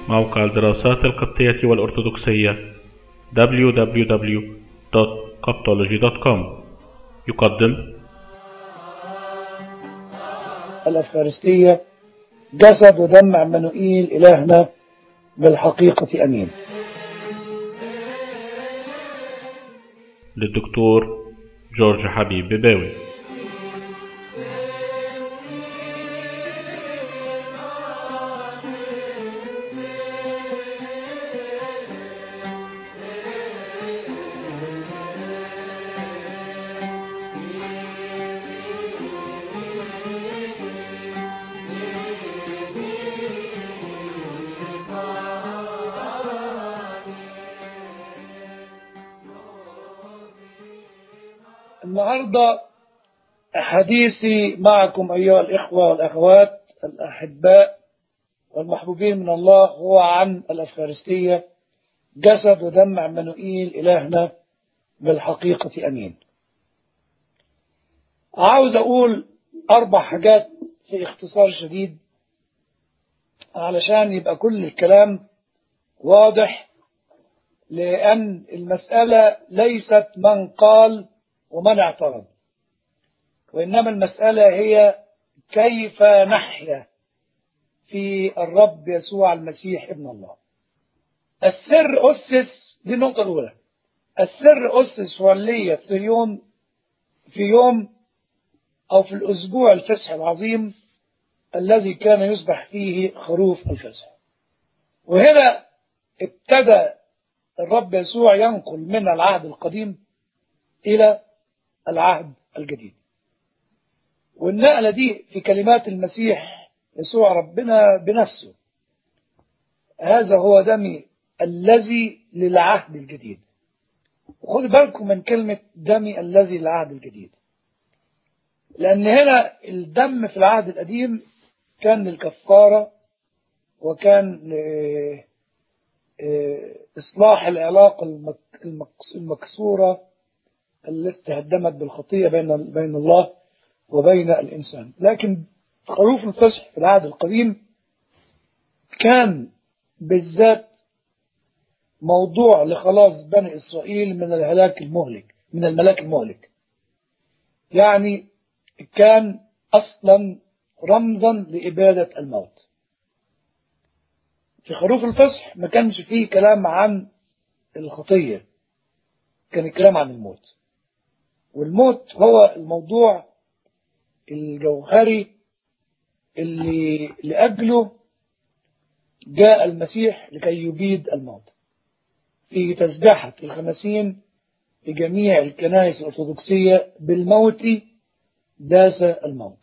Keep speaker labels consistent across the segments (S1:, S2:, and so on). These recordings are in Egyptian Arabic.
S1: موقع الدراسات القبطية والأرثوذكسية www.coptology.com يقدم
S2: الأفخارستية جسد ودم عمانوئيل إلهنا بالحقيقة أمين
S1: للدكتور جورج حبيب بباوي
S2: النهاردة حديثي معكم أيها الإخوة والأخوات الأحباء والمحبوبين من الله هو عن الأفخارستية جسد ودم عمانوئيل إلهنا بالحقيقة أمين عاوز أقول أربع حاجات في اختصار شديد علشان يبقى كل الكلام واضح لأن المسألة ليست من قال ومن اعترض وإنما المسألة هي كيف نحيا في الرب يسوع المسيح ابن الله السر أسس دي النقطة الأولى السر أسس ولية في يوم في يوم أو في الأسبوع الفسح العظيم الذي كان يذبح فيه خروف الفسح وهنا ابتدى الرب يسوع ينقل من العهد القديم إلى العهد الجديد والنقلة دي في كلمات المسيح يسوع ربنا بنفسه هذا هو دمي الذي للعهد الجديد وخدوا بالكم من كلمة دمي الذي للعهد الجديد لأن هنا الدم في العهد القديم كان للكفارة وكان إصلاح العلاقة المكسورة التي تهدمت بالخطية بين بين الله وبين الإنسان لكن خروف الفسح في العهد القديم كان بالذات موضوع لخلاص بني إسرائيل من الهلاك المهلك من الملاك المهلك يعني كان أصلا رمزا لإبادة الموت في خروف الفسح ما كانش فيه كلام عن الخطية كان الكلام عن الموت والموت هو الموضوع الجوهري اللي لأجله جاء المسيح لكي يبيد الموت في تسبحة الخمسين في جميع الكنائس الأرثوذكسية بالموت داس الموت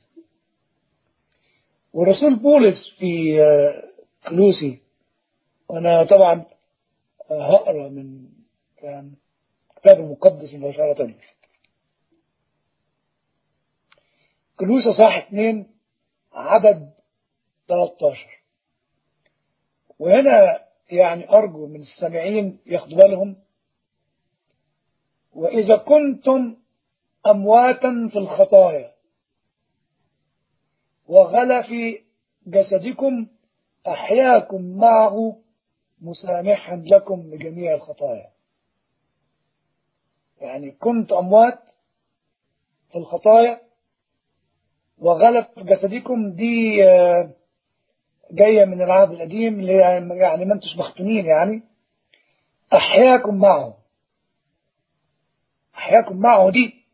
S2: والرسول بولس في كلوسي وأنا طبعا هقرا من كان الكتاب المقدس مباشرة كلوسة صح اتنين عدد 13 وهنا يعني أرجو من السامعين ياخدوا بالهم وإذا كنتم أمواتا في الخطايا وغلف جسدكم أحياكم معه مسامحا لكم بجميع الخطايا يعني كنت أموات في الخطايا وغلف جسدكم دي جاية من العهد القديم اللي يعني ما انتش مختونين يعني أحياكم معه أحياكم معه دي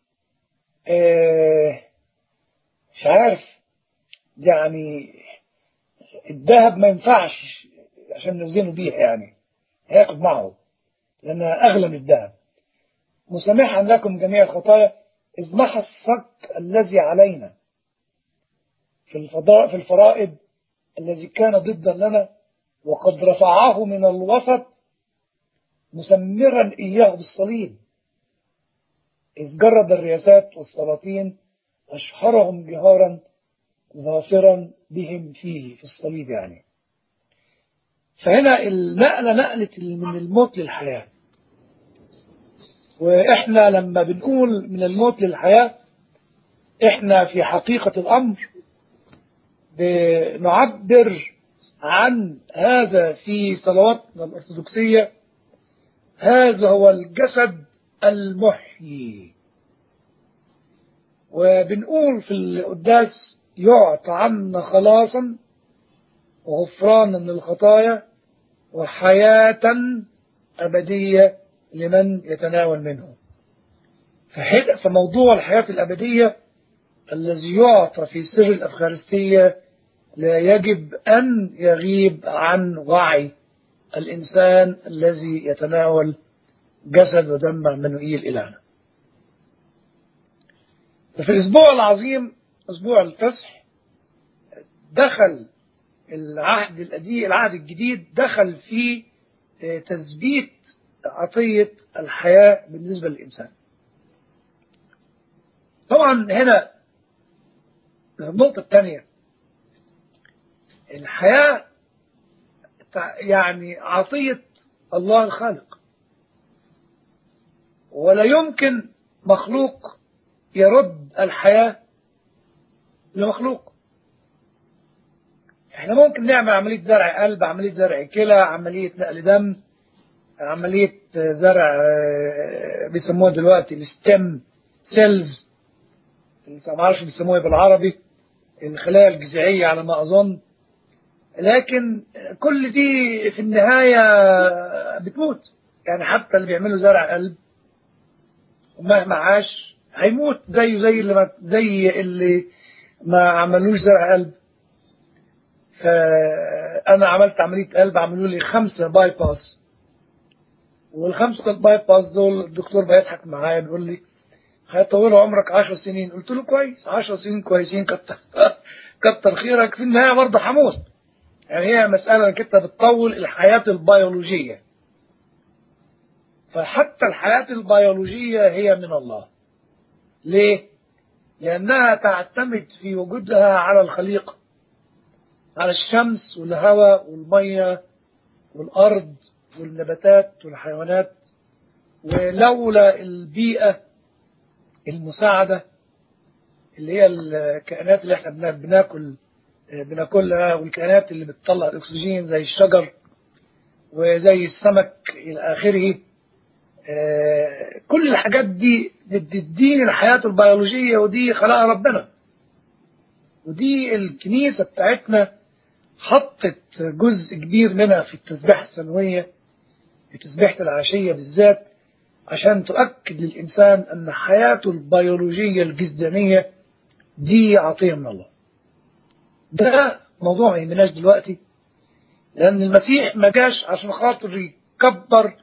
S2: مش عارف يعني الذهب ما ينفعش عشان نوزنه بيه يعني هياخد معه لأنها أغلى من الذهب مسامحا لكم جميع الخطايا إذ محى الصك الذي علينا في الفضاء في الفرائض الذي كان ضدا لنا وقد رفعه من الوسط مسمرا إياه بالصليب إذ جرد الرياسات والسلاطين أشهرهم جهارا ظافرا بهم فيه في الصليب يعني فهنا النقلة نقلت من الموت للحياة وإحنا لما بنقول من الموت للحياة إحنا في حقيقة الأمر بنعبر عن هذا في صلواتنا الأرثوذكسية هذا هو الجسد المحيي وبنقول في القداس يعطى عنا خلاصا وغفرانا للخطايا وحياة أبدية لمن يتناول منه فحد- فموضوع الحياة الأبدية الذي يعطى في سر الأفخارستية لا يجب أن يغيب عن وعي الإنسان الذي يتناول جسد ودم منوئيل إلهنا ففي الأسبوع العظيم أسبوع الفصح دخل العهد القديم العهد الجديد دخل في آه، تثبيت عطية الحياة بالنسبة للإنسان طبعا هنا النقطة الثانية الحياة تع- يعني عطية الله الخالق ولا يمكن مخلوق يرد الحياة لمخلوق احنا ممكن نعمل عملية زرع قلب عملية زرع كلى عملية نقل دم عملية زرع آه، بيسموها دلوقتي الستم سيلز ما اعرفش بيسموها إيه بالعربي الخلايا الجذعية على ما أظن لكن كل دي في النهاية بتموت يعني حتى اللي بيعملوا زرع قلب ومهما عاش هيموت زيه زي اللي ما زي اللي ما عملوش زرع قلب فأنا عملت عملية قلب عملوا لي خمسة باي باس والخمسة باي باس دول الدكتور بيضحك معايا بيقول لي هيطولوا عمرك 10 سنين قلت له كويس 10 سنين كويسين كتر كتر خيرك في النهاية برضه هموت يعني هي مسألة انك انت بتطول الحياة البيولوجية فحتى الحياة البيولوجية هي من الله ليه؟ لأنها تعتمد في وجودها على الخليقة على الشمس والهواء والمية والأرض والنباتات والحيوانات ولولا البيئة المساعدة اللي هي الكائنات اللي احنا بنا- بناكل بناكلها والكائنات اللي بتطلع الأكسجين زي الشجر وزي السمك إلى آخره آه، كل الحاجات دي بتديني الحياة البيولوجية ودي خلقها ربنا ودي الكنيسة بتاعتنا حطت جزء كبير منها في التسبيحة السنوية في تسبيحة العشية بالذات عشان تؤكد للإنسان أن حياته البيولوجية الجسدانية دي عطية من الله ده موضوع ما يهمناش دلوقتي لأن المسيح ما جاش عشان خاطر يكبر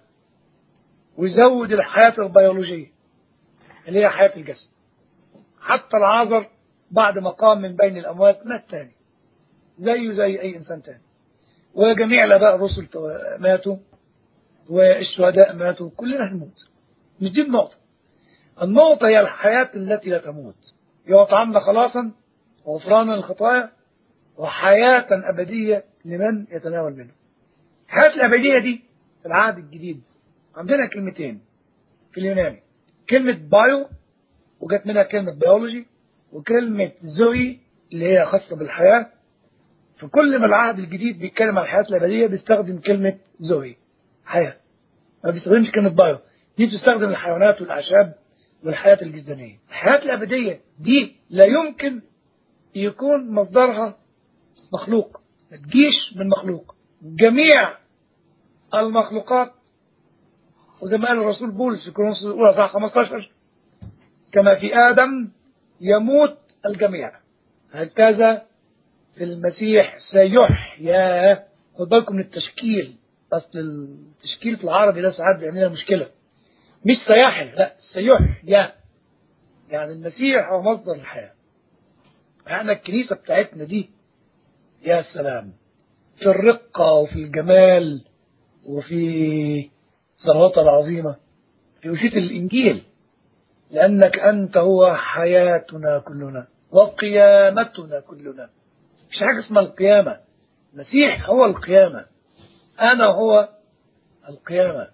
S2: ويزود الحياة البيولوجية اللي هي حياة الجسد حتى العازر بعد ما قام من بين الأموات مات تاني زيه زي أي إنسان تاني وجميع الآباء الرسل تو- ماتوا والشهداء ماتوا كلنا هنموت مش دي النقطة النقطة هي الحياة التي لا تموت يعطى عنا خلاصا وغفرانا للخطايا وحياة أبدية لمن يتناول منه الحياة الأبدية دي في العهد الجديد عندنا كلمتين في اليوناني كلمة بايو وجت منها كلمة بيولوجي وكلمة زوي اللي هي خاصة بالحياة في كل ما العهد الجديد بيتكلم عن الحياة الأبدية بيستخدم كلمة زوي حياة ما بيستخدمش كلمة بايو دي بتستخدم الحيوانات والأعشاب والحياة الجسدانية الحياة الأبدية دي لا يمكن يكون مصدرها مخلوق ما تجيش من مخلوق جميع المخلوقات وزي ما قال الرسول بولس في كورنثوس الأولى صح 15 كما في آدم يموت الجميع هكذا في المسيح سيحيا خد بالكم من التشكيل أصل التشكيل في العربي ده ساعات بيعمل لنا مشكلة مش سيحيا لا سيحيا يعني المسيح هو مصدر الحياة احنا الكنيسة بتاعتنا دي يا سلام في الرقة وفي الجمال وفي صلواتها العظيمة في وشية الإنجيل لأنك أنت هو حياتنا كلنا وقيامتنا كلنا مش حاجة اسمها القيامة المسيح هو القيامة أنا هو القيامة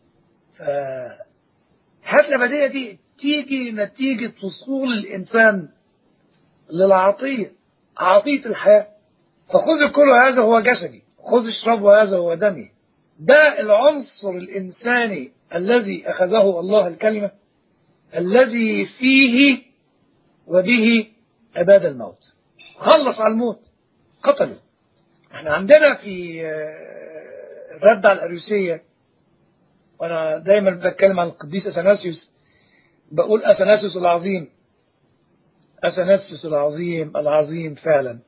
S2: فالحياة الأبدية دي تيجي نتيجة وصول الإنسان للعطية عطية الحياة فخذوا كلوا هذا هو جسدي خذوا اشربوا هذا هو دمي ده العنصر الإنساني الذي أخذه الله الكلمة الذي فيه وبه أباد الموت خلص على الموت قتله احنا عندنا في آه، الرد على الأريوسية وأنا دايما بتكلم عن القديس أثناسيوس بقول أثناسيوس العظيم أثناسيوس العظيم العظيم فعلا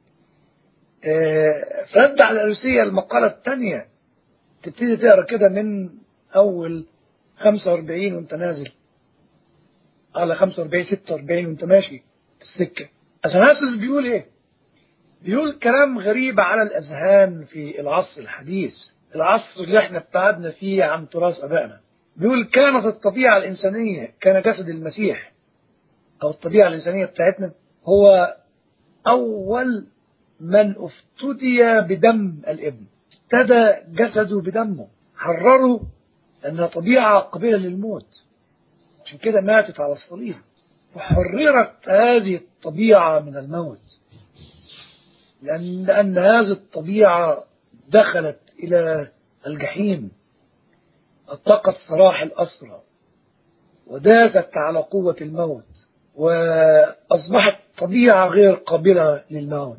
S2: آه، فرد على الأريوسية المقالة الثانية تبتدي تقرا كده من أول 45 وأنت نازل على 45 46 وأنت ماشي في السكة أثناسيوس بيقول إيه؟ بيقول كلام غريب على الأذهان في العصر الحديث العصر اللي احنا ابتعدنا فيه عن تراث أبائنا بيقول كانت الطبيعة الإنسانية كان جسد المسيح أو الطبيعة الإنسانية بتاعتنا هو أول من افتدي بدم الابن ابتدى جسده بدمه حرره أنها طبيعة قابلة للموت عشان كده ماتت على الصليب وحررت هذه الطبيعة من الموت لأن, لأن هذه الطبيعة دخلت إلى الجحيم اتقت سراح الأسرى وداست على قوة الموت وأصبحت طبيعة غير قابلة للموت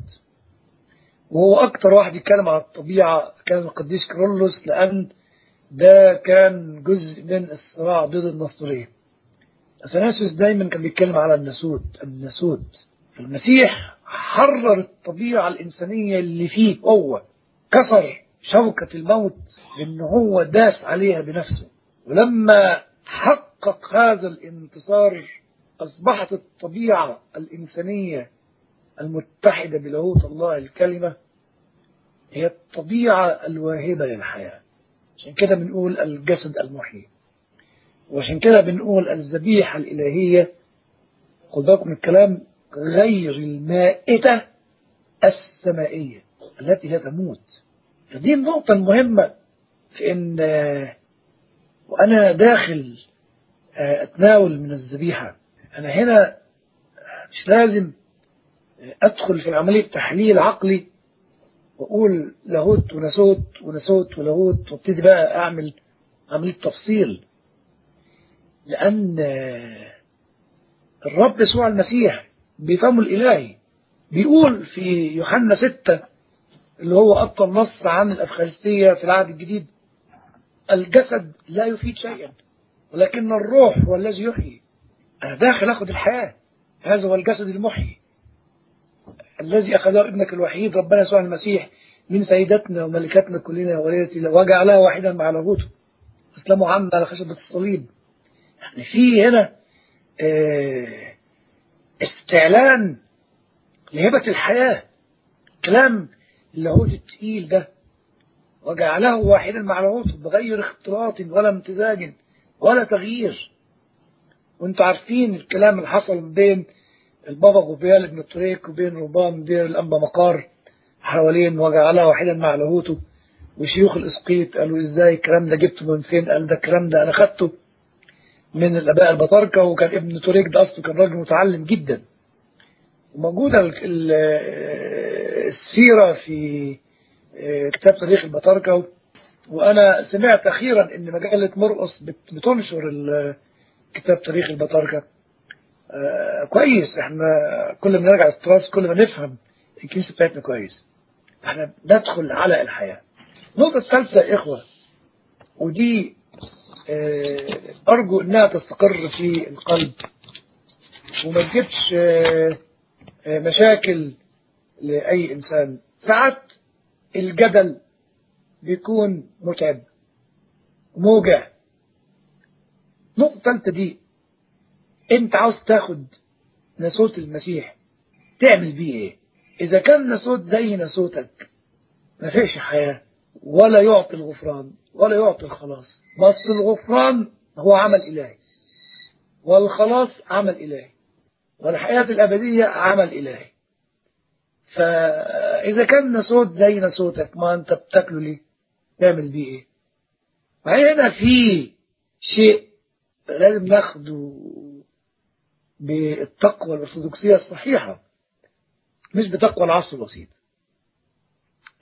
S2: وهو أكتر واحد يتكلم عن الطبيعة كان القديس كرولوس لأن ده كان جزء من الصراع ضد النصرية أثناسيوس دايما كان بيتكلم على الناسوت الناسوت المسيح حرر الطبيعة الإنسانية اللي فيه هو كسر شوكة الموت بأن هو داس عليها بنفسه ولما حقق هذا الانتصار أصبحت الطبيعة الإنسانية المتحدة بلاهوت الله الكلمة هي الطبيعة الواهبة للحياة عشان كده بنقول الجسد المحيي وعشان كده بنقول الذبيحة الإلهية خد بالكم من الكلام غير المائتة السمائية التي لا تموت فدي النقطة المهمة في إن آه، وأنا داخل آه، أتناول من الذبيحة أنا هنا مش لازم أدخل في عملية تحليل عقلي وأقول لاهوت وناسوت وناسوت ولاهوت وابتدي بقى أعمل عملية تفصيل لأن آه، الرب يسوع المسيح بفمه الإلهي بيقول في يوحنا ستة اللي هو أبطل نص عن الأفخارستية في العهد الجديد الجسد لا يفيد شيئا ولكن الروح هو الذي يحيي أنا داخل أخذ الحياة هذا هو الجسد المحيي الذي أخذه ابنك الوحيد ربنا يسوع المسيح من سيدتنا وملكتنا كلنا ووليتنا وجعلها واحدا مع لاهوته اسلموا عنا على خشبة الصليب يعني في هنا آه، استعلان لهبة الحياة كلام اللاهوت التقيل ده وجعله واحدا مع لاهوته بغير اختلاط ولا امتزاج ولا تغيير وانتوا عارفين الكلام اللي حصل بين البابا غوبيال ابن الطريق وبين رهبان دير الأنبا مقار حوالين وجعلها واحدا مع لاهوته وشيوخ الإسقيط قالوا ازاي الكلام ده جبته من فين قال ده الكلام ده أنا خدته من الآباء البطاركة وكان ابن توريك ده أصله كان راجل متعلم جدا وموجودة ال- ال- السيرة في آه، كتاب تاريخ البطاركة وأنا سمعت أخيرا إن مجلة مرقص بت- بتنشر ال- كتاب تاريخ البطاركة آه، كويس احنا كل ما نرجع التراث كل ما نفهم الكنيسة بتاعتنا كويس احنا ندخل على الحياة النقطة الثالثة يا إخوة ودي آه، أرجو إنها تستقر في القلب وما تجيبش آه، آه، مشاكل لأي إنسان ساعات الجدل بيكون متعب موجع النقطة الثالثة دي أنت عاوز تاخد ناسوت المسيح تعمل بيه إيه؟ إذا كان ناسوت زي ناسوتك ما فيش حياة ولا يعطي الغفران ولا يعطي الخلاص بس الغفران هو عمل إلهي والخلاص عمل إلهي والحياة الأبدية عمل إلهي فإذا كان ناسوت زي ناسوتك ما أنت بتاكله ليه تعمل بيه إيه فهنا في شيء لازم ناخده بالتقوى الأرثوذكسية الصحيحة مش بتقوى العصر الوسيط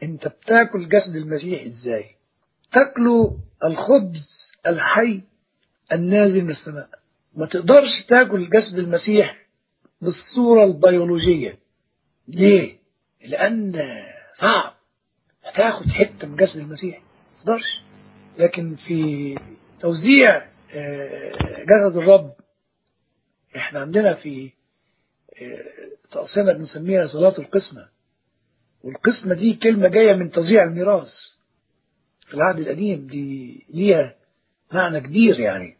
S2: انت بتاكل جسد المسيح ازاي تاكله الخبز الحي النازل من السماء ما تقدرش تاكل جسد المسيح بالصورة البيولوجية ليه لان صعب هتاخد حتة من جسد المسيح ما تقدرش لكن في توزيع آه، جسد الرب احنا عندنا في آه، تقسيمة بنسميها صلاة القسمة والقسمة دي كلمة جاية من توزيع الميراث في العهد القديم دي ليها معنى كبير يعني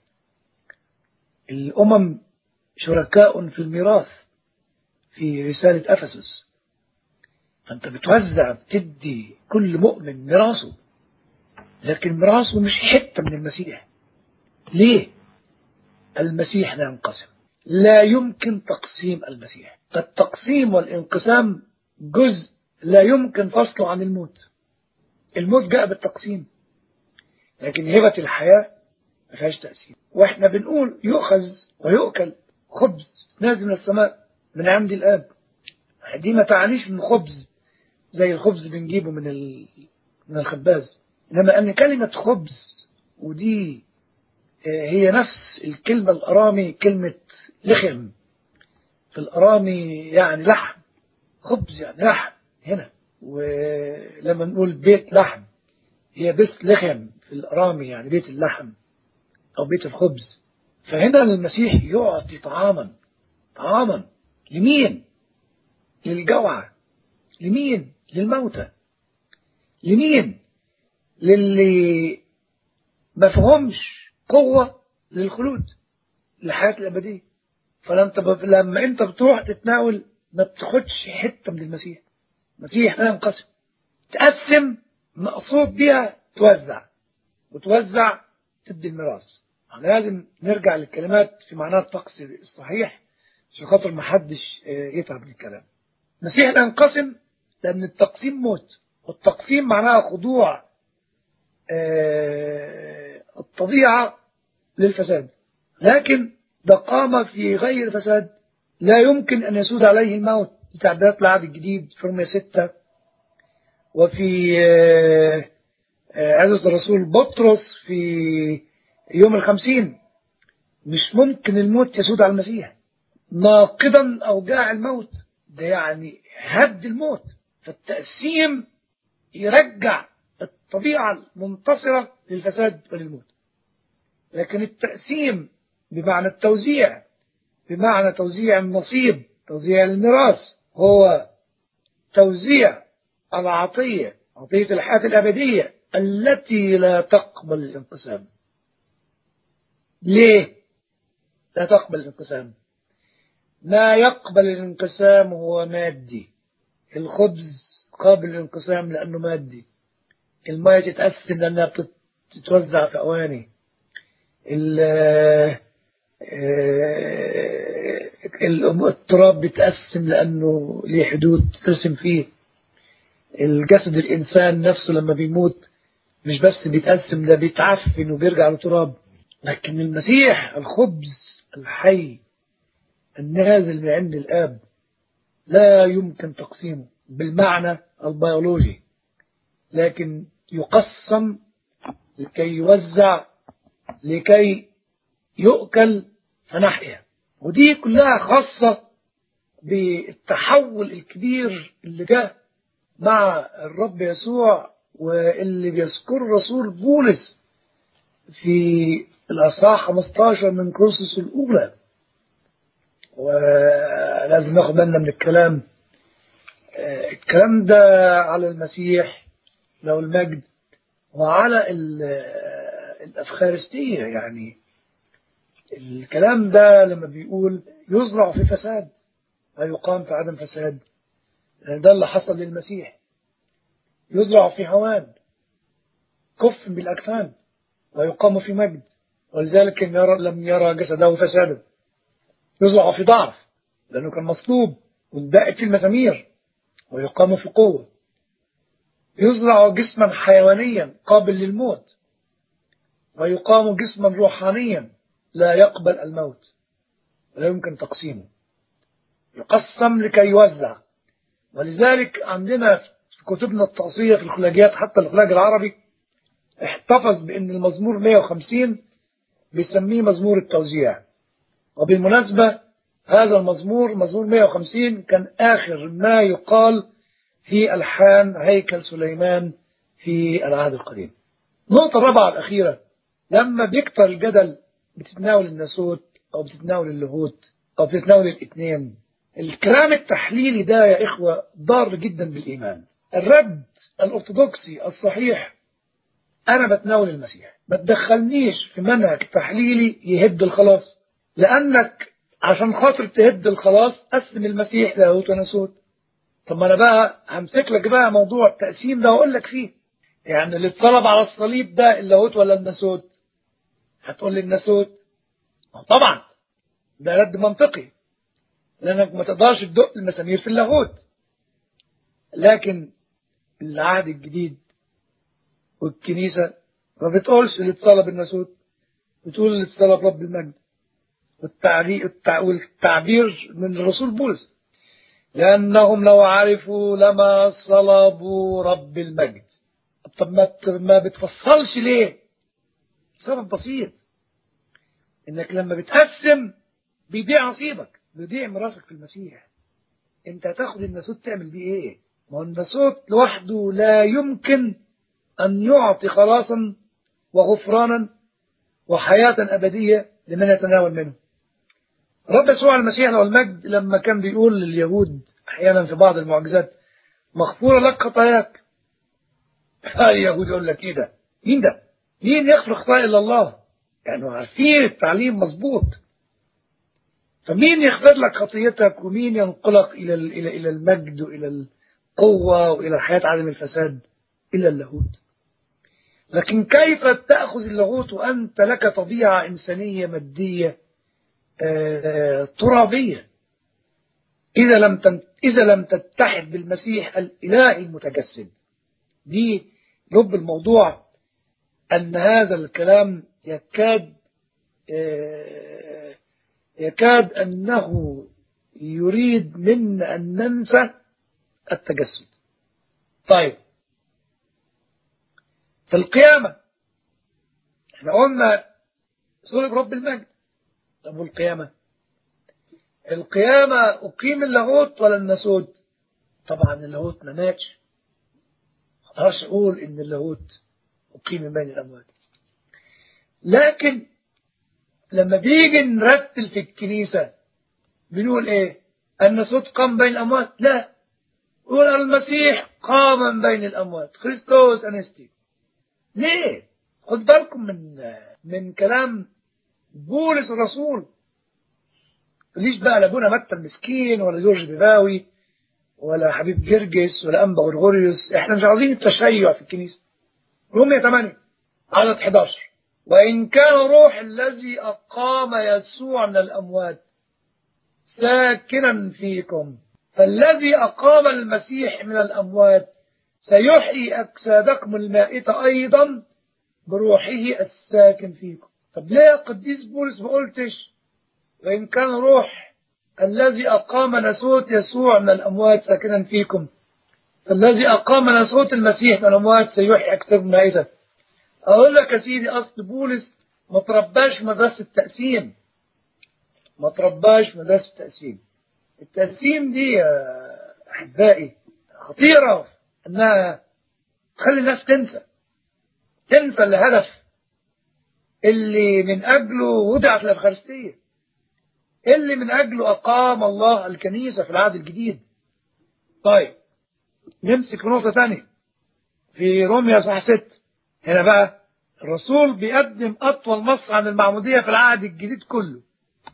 S2: الأمم شركاء في الميراث في رسالة أفسس أنت بتوزع بتدي كل مؤمن ميراثه لكن ميراثه مش حتة من المسيح ليه؟ المسيح لا ينقسم لا يمكن تقسيم المسيح التقسيم والانقسام جزء لا يمكن فصله عن الموت الموت جاء بالتقسيم لكن هبة الحياة ما فيهاش تأثير واحنا بنقول يؤخذ ويؤكل خبز نازل من السماء من عند الآب دي ما تعنيش ان خبز زي الخبز بنجيبه من ال... من الخباز انما ان كلمة خبز ودي آه، هي نفس الكلمة الأرامي كلمة لخم في الأرامي يعني لحم خبز يعني لحم هنا ولما نقول بيت لحم هي بيت لخم في الأرامي يعني بيت اللحم أو بيت الخبز فهنا المسيح يعطي طعاما طعاما لمين؟ للجوع لمين؟ للموتى لمين؟ للي ما فهمش قوة للخلود للحياة الأبدية فلما انت لما انت بتروح تتناول ما بتاخدش حتة من المسيح المسيح لا ينقسم تقسم مقصود بيها توزع وتوزع تدي الميراث لازم نرجع للكلمات في معناها الطقس الصحيح عشان خاطر ما حدش آه، يتعب من الكلام المسيح لا ينقسم لأن التقسيم موت والتقسيم معناها خضوع آه، الطبيعة للفساد لكن ده قام في غير فساد لا يمكن أن يسود عليه الموت في تعبيرات العهد الجديد في رمية ستة وفي آه، آه، عزة الرسول بطرس في يوم الخمسين مش ممكن الموت يسود على المسيح ناقضا أوجاع الموت ده يعني هد الموت فالتقسيم يرجع الطبيعة المنتصرة للفساد وللموت لكن التقسيم بمعنى التوزيع بمعنى توزيع النصيب توزيع الميراث هو توزيع العطية عطية الحياة الأبدية التي لا تقبل الانقسام ليه لا تقبل الانقسام ما يقبل الانقسام هو مادي الخبز قابل للانقسام لأنه مادي المية تتقسم لأنها بتتوزع في أواني التراب بيتقسم لأنه ليه حدود ترسم فيه الجسد الإنسان نفسه لما بيموت مش بس بيتقسم ده بيتعفن وبيرجع لتراب لكن المسيح الخبز الحي النازل من عند الآب لا يمكن تقسيمه بالمعنى البيولوجي لكن يقسم لكي يوزع لكي يؤكل فنحيا ودي كلها خاصة بالتحول الكبير اللي جاء مع الرب يسوع واللي بيذكر الرسول بولس في الأصحاح 15 من كورسوس الأولى ولازم ناخد بالنا من الكلام الكلام ده على المسيح له المجد وعلى الأفخارستية يعني الكلام ده لما بيقول يزرع في فساد ويقام في عدم فساد ده اللي حصل للمسيح يزرع في هوان كف بالأكفان ويقام في مجد ولذلك يرى لم يرى جسده فسادا يزرع في ضعف لأنه كان مصلوب وانبقت في المسامير ويقام في قوة يزرع جسما حيوانيا قابل للموت ويقام جسما روحانيا لا يقبل الموت ولا يمكن تقسيمه يقسم لكي يوزع ولذلك عندنا في كتبنا التقصية في الخلاجيات حتى الخلاج العربي احتفظ بأن المزمور 150 بيسميه مزمور التوزيع وبالمناسبة هذا المزمور مزمور 150 كان آخر ما يقال في ألحان هيكل سليمان في العهد القديم النقطة الرابعة الأخيرة لما بيكتر الجدل بتتناول الناسوت أو بتتناول اللاهوت أو بتتناول الاثنين الكلام التحليلي ده يا إخوة ضار جدا بالإيمان الرد الأرثوذكسي الصحيح أنا بتناول المسيح ما تدخلنيش في منهج تحليلي يهد الخلاص لأنك عشان خاطر تهد الخلاص قسم المسيح لاهوت وناسوت طب ما أنا بقى همسك لك بقى موضوع التقسيم ده وأقول لك فيه يعني اللي اتطلب على الصليب ده اللاهوت ولا الناسوت هتقول لي الناسوت طبعا ده رد منطقي لأنك ما تقدرش تدق المسامير في اللاهوت لكن العهد الجديد والكنيسة ما بتقولش اللي اتطلب الناسوت بتقول اللي اتطلب رب المجد والتعبير, والتعبير من الرسول بولس لأنهم لو عرفوا لما صلبوا رب المجد طب ما ما بتفصلش ليه سبب بسيط انك لما بتقسم بيضيع نصيبك بيضيع ميراثك في المسيح انت هتاخد الناسوت تعمل بيه ايه ما هو الناسوت لوحده لا يمكن ان يعطي خلاصا وغفرانا وحياة أبدية لمن يتناول منه رب يسوع المسيح له المجد لما كان بيقول لليهود أحيانا في بعض المعجزات مغفورة لك خطاياك اليهود يقول لك ايه ده مين ده مين يغفر خطايا الا الله يعني عارفين التعليم مظبوط فمين يغفر لك خطيتك ومين ينقلك الى الى الى المجد والى القوه والى حياه عدم الفساد الا اللاهوت لكن كيف تاخذ اللاهوت وانت لك طبيعه انسانيه ماديه آه ترابيه اذا لم اذا لم تتحد بالمسيح الاله المتجسد دي لب الموضوع أن هذا الكلام يكاد يكاد أنه يريد منا أن ننسى التجسد طيب في القيامة احنا قلنا صلب رب المجد طب والقيامة القيامة أقيم اللاهوت ولا الناسوت طبعا اللاهوت ما ماتش اقدرش اقول ان اللاهوت اقيم من بين الاموات لكن لما بيجي نرتل في الكنيسة بنقول ايه ان صوت قام بين الاموات لا قول المسيح قام من بين الاموات خريستوس انستي ليه خد بالكم من من كلام بولس الرسول ليش بقى لابونا متى المسكين ولا جورج بيباوي ولا حبيب جرجس ولا أنبا غرغوريوس احنا مش عاوزين التشيع في الكنيسة رومية 8 عدد 11 وإن كان روح الذي أقام يسوع من الأموات ساكنا فيكم فالذي أقام المسيح من الأموات سيحيي أجسادكم المائتة أيضا بروحه الساكن فيكم طب ليه يا قديس بولس ما قلتش وإن كان روح الذي أقام نسوت يسوع من الأموات ساكنا فيكم الذي أقام نسوت المسيح من الأموات سيحيي أجسادكم المائتة أقول لك يا سيدي أصل بولس ما ترباش مدرسة التقسيم ما ترباش مدرسة التقسيم التقسيم دي يا أحبائي خطيرة أنها تخلي الناس تنسى تنسى الهدف اللي من أجله وضعت الأفخارستية اللي من أجله أقام الله الكنيسة في العهد الجديد طيب نمسك نقطة ثانية في روميا صح ست هنا بقى الرسول بيقدم أطول نص عن المعمودية في العهد الجديد كله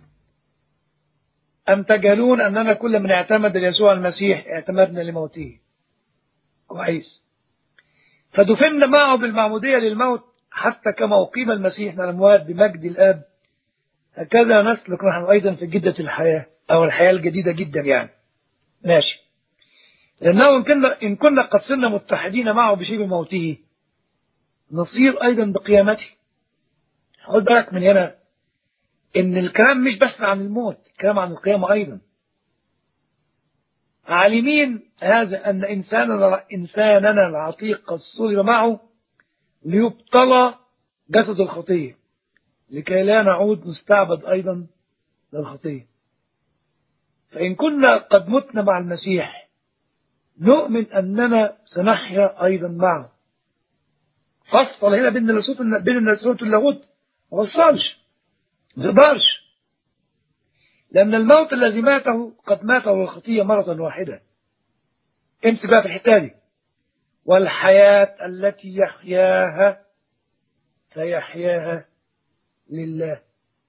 S2: أم تجهلون أننا كل من اعتمد ليسوع المسيح اعتمدنا لموته كويس فدفنا معه بالمعمودية للموت حتى كما أقيم المسيح من الأموات بمجد الآب هكذا نسلك نحن أيضا في جدة الحياة أو الحياة الجديدة جدا يعني ماشي لأنه إن كنا, إن كنا قد صرنا متحدين معه بشيء موته نصير أيضا بقيامته خد بالك من هنا إن الكلام مش بس عن الموت الكلام عن القيامة أيضا عالمين هذا أن إنساننا, إنساننا العتيق قد صلب معه ليبطل جسد الخطية لكي لا نعود نستعبد أيضا للخطية فإن كنا قد متنا مع المسيح نؤمن أننا سنحيا أيضا معه فصل هنا بين النسوت بين النسوت واللاهوت ما وصلش ما تقدرش لأن الموت الذي ماته قد مات الخطية مرة واحدة امسك بقى في الحتة دي والحياة التي يحياها فيحياها لله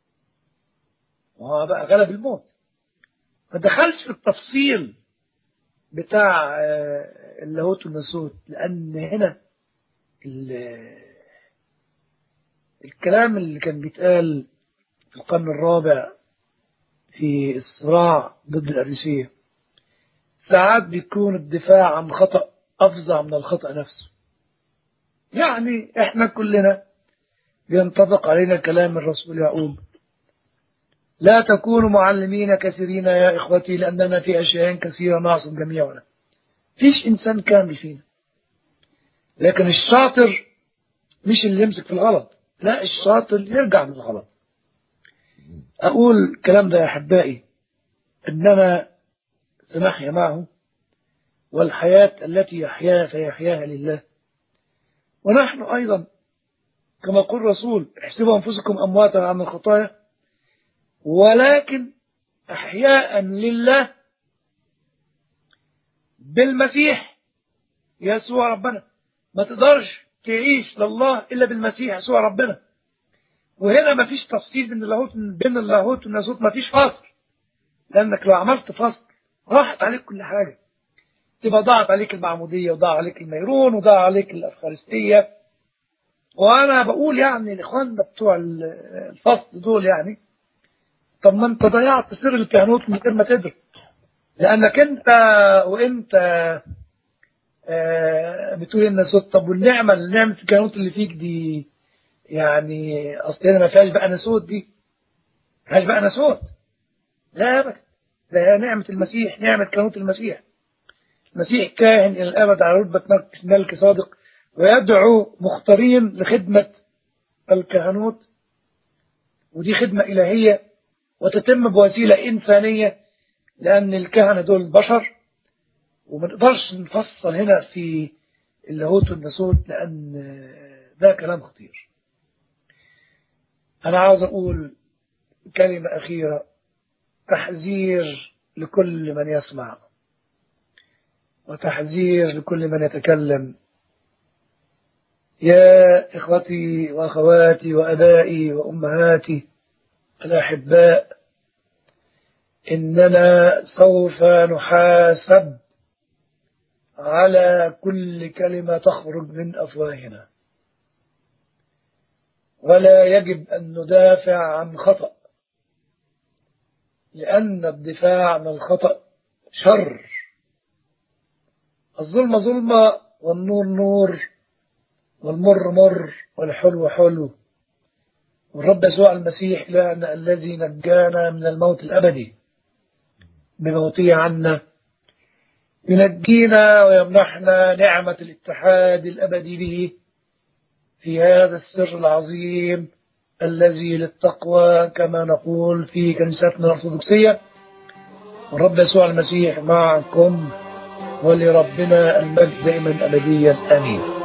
S2: وهو بقى غلب الموت ما دخلش في التفصيل بتاع اللاهوت والناسوت لأن هنا الكلام اللي كان بيتقال في القرن الرابع في الصراع ضد الأريسية ساعات بيكون الدفاع عن خطأ أفظع من الخطأ نفسه يعني احنا كلنا بينطبق علينا كلام الرسول يعقوب لا تكونوا معلمين كثيرين يا إخوتي لأننا في أشياء كثيرة نعصم جميعنا فيش إنسان كامل فينا لكن الشاطر مش اللي يمسك في الغلط لا الشاطر يرجع من الغلط أقول الكلام ده يا أحبائي إننا سنحيا معه والحياة التي يحياها فيحياها لله ونحن أيضا كما قال الرسول احسبوا أنفسكم أمواتا عن الخطايا ولكن أحياء لله بالمسيح يسوع ربنا ما تقدرش تعيش لله إلا بالمسيح يسوع ربنا وهنا ما فيش تفصيل بين اللاهوت بين اللاهوت والناسوت ما فيش فصل لأنك لو عملت فصل راحت عليك كل حاجة تبقى ضاعت عليك المعمودية وضاع عليك الميرون وضاع عليك الأفخارستية وأنا بقول يعني الإخوان بتوع الفصل دول يعني طب ما أنت ضيعت سر الكهنوت من غير ما تدرك لأنك أنت وأنت آه بتقول الناسوت طب والنعمة النعمة الكهنوت اللي فيك دي يعني أصل هنا ما فيهاش بقى ناسوت دي ما فيهاش بقى ناسوت لا أبدا ده نعمة المسيح نعمة كهنوت المسيح المسيح كاهن إلى الأبد على رتبة ملك صادق ويدعو مختارين لخدمة الكهنوت ودي خدمة إلهية وتتم بوسيلة إنسانية لأن الكهنة دول بشر وما نقدرش نفصل هنا في اللاهوت والناسوت لأن ده كلام خطير أنا عاوز أقول كلمة أخيرة تحذير لكل من يسمع وتحذير لكل من يتكلم يا إخوتي وأخواتي وأبائي وأمهاتي الأحباء إننا سوف نحاسب على كل كلمة تخرج من أفواهنا ولا يجب أن ندافع عن خطأ لأن الدفاع عن الخطأ شر الظلم ظلمة والنور نور والمر مر والحلو حلو والرب يسوع المسيح لأن الذي نجانا من الموت الأبدي بموته عنا ينجينا ويمنحنا نعمة الاتحاد الأبدي به في هذا السر العظيم الذي للتقوى كما نقول في كنيستنا الأرثوذكسية والرب يسوع المسيح معكم ولربنا المجد دائما أبديا آمين